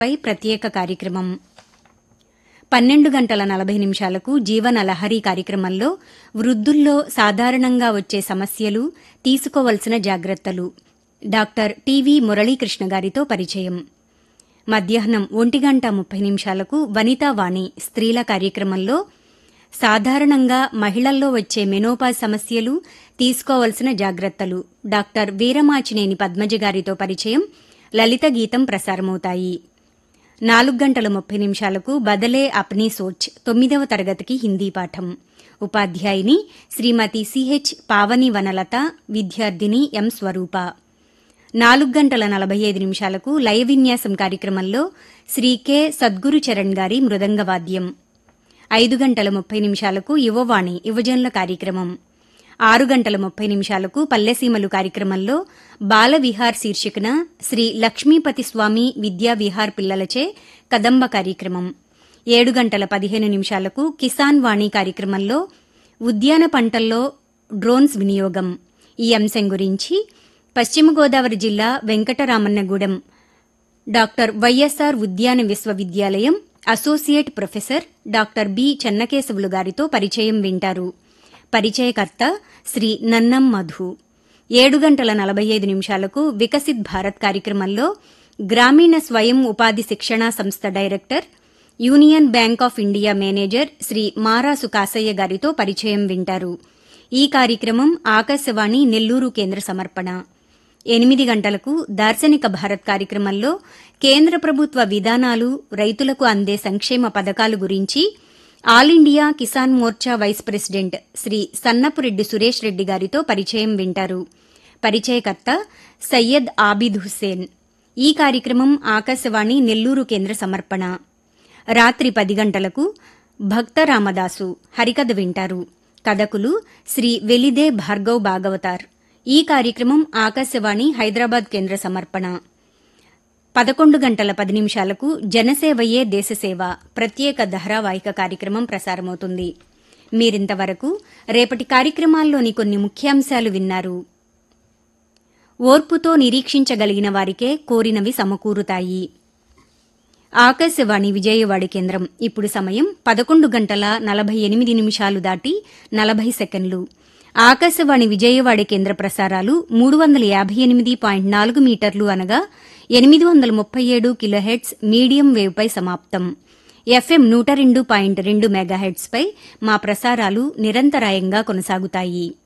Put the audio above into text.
పై ప్రత్యేక కార్యక్రమం పన్నెండు గంటల నలభై నిమిషాలకు జీవన లహరి కార్యక్రమంలో వృద్ధుల్లో సాధారణంగా వచ్చే సమస్యలు తీసుకోవలసిన జాగ్రత్తలు డాక్టర్ టివి మురళీకృష్ణ గారితో పరిచయం మధ్యాహ్నం ఒంటి గంట ముప్పై నిమిషాలకు వనితావాణి స్త్రీల కార్యక్రమంలో సాధారణంగా మహిళల్లో వచ్చే మెనోపాజ్ సమస్యలు తీసుకోవలసిన జాగ్రత్తలు డాక్టర్ వీరమాచినేని పద్మజ గారితో పరిచయం లలిత గీతం ప్రసారమవుతాయి నాలుగు గంటల ముప్పై నిమిషాలకు బదలే అప్నీ సోచ్ తొమ్మిదవ తరగతికి హిందీ పాఠం ఉపాధ్యాయుని శ్రీమతి సిహెచ్ పావని వనలత విద్యార్థిని ఎం స్వరూప నాలుగు గంటల నలభై ఐదు నిమిషాలకు లయ విన్యాసం కార్యక్రమంలో శ్రీ కె సద్గురు చరణ్ గారి మృదంగ వాద్యం ఐదు గంటల ముప్పై నిమిషాలకు యువవాణి యువజనుల కార్యక్రమం ఆరు గంటల ముప్పై నిమిషాలకు పల్లెసీమలు కార్యక్రమంలో బాల విహార్ శీర్షికన శ్రీ లక్ష్మీపతి స్వామి విద్యా విహార్ పిల్లలచే కదంబ కార్యక్రమం ఏడు గంటల పదిహేను నిమిషాలకు కిసాన్ వాణి కార్యక్రమంలో ఉద్యాన పంటల్లో డ్రోన్స్ వినియోగం ఈ అంశం గురించి పశ్చిమ గోదావరి జిల్లా వెంకటరామన్నగూడెం డాక్టర్ వైఎస్ఆర్ ఉద్యాన విశ్వవిద్యాలయం associate professor doctor B Chennakesavulu గారితో పరిచయం వింటారు పరిచయకర్త శ్రీ నన్నం మధు ఏడు గంటల నలభై ఐదు నిమిషాలకు వికసిత్ భారత్ కార్యక్రమంలో గ్రామీణ స్వయం ఉపాధి శిక్షణా సంస్థ director Union Bank of India manager Shri Marasu Kasaiah గారితో పరిచయం వింటారు ఈ కార్యక్రమం ఆకాశవాణి నెల్లూరు కేంద్ర సమర్పణ ఎనిమిది గంటలకు దార్శనిక భారత్ కార్యక్రమంలో కేంద్ర ప్రభుత్వ విధానాలు రైతులకు అందే సంక్షేమ పథకాలు గురించి all India Kisan Morcha vice president Shri Sannapureddy Suresh Reddy గారితో పరిచయం వింటారు పరిచయకర్త సయ్యద్ ఆబిద్ హుస్సేన్ ఈ కార్యక్రమం ఆకాశవాణి నెల్లూరు కేంద్ర సమర్పణ రాత్రి పది గంటలకు భక్త రామదాసు హరికథ వింటారు కథకులు శ్రీ వెలిదే భార్గవ్ భాగవతార్ ఈ కార్యక్రమం ఆకాశవాణి హైదరాబాద్ కేంద్ర సమర్పణ పదకొండు గంటల పది నిమిషాలకు జనసేవయే దేశసేవ ప్రత్యేక ధారావాహిక కార్యక్రమం ప్రసారమవుతుంది మీరింతవరకు రేపటి కార్యక్రమాల్లోని కొన్ని ముఖ్యాంశాలు విన్నారు ఓర్పుతో నిరీక్షించగలిగిన వారికే కోరినవి సమకూరుతాయి ఆకాశవాణి విజయవాడ కేంద్రం ఇప్పుడు సమయం పదకొండు గంటల నలభై ఎనిమిది నిమిషాలు దాటి నలభై సెకండ్లు ఆకాశవాణి విజయవాడ కేంద్ర ప్రసారాలు మూడు వందల యాభై ఎనిమిది పాయింట్ నాలుగు మీటర్లు అనగా ఎనిమిది వందల ముప్పై ఏడు కిలోహెట్స్ మీడియం వేవ్పై సమాప్తం ఎఫ్ఎం నూట రెండు పాయింట్ రెండు మెగాహెట్స్పై మా ప్రసారాలు నిరంతరాయంగా కొనసాగుతాయి